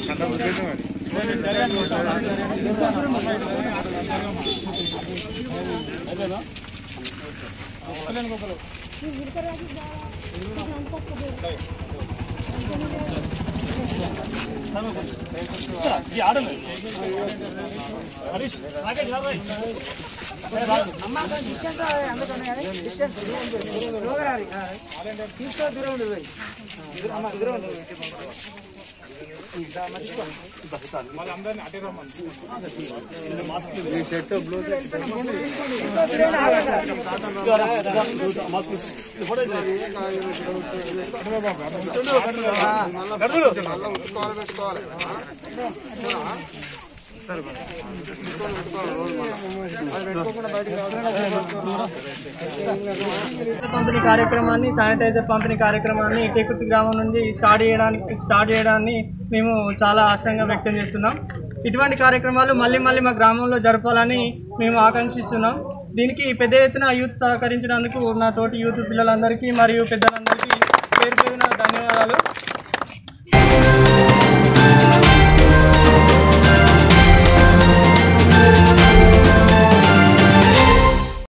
అమ్మ డిస్టెన్స్ అందుకని కానీ డిస్టెన్స్ స్లోగా రాలి తీసుకో దూరం ఉండు పోయి దూరం- అమ్మ దూరం ఉండు పంపిణీ కార్యక్రమాన్ని శానిటైజర్ పంపిణీ కార్యక్రమాన్ని టేకుర్తి గ్రామం నుండి స్టార్ట్ చేయడానికి స్టార్ట్ చేయడాన్ని మేము చాలా ఆశంగా వ్యక్తం చేస్తున్నాం ఇటువంటి కార్యక్రమాలు మళ్ళీ మళ్ళీ మా గ్రామంలో జరపాలని మేము ఆకాంక్షిస్తున్నాం దీనికి పెద్ద ఎత్తున యూత్ సహకరించినందుకు నా తోటి యూత్ పిల్లలందరికీ మరియు పెద్దలందరికీ పేరు పేరున ధన్యవాదాలు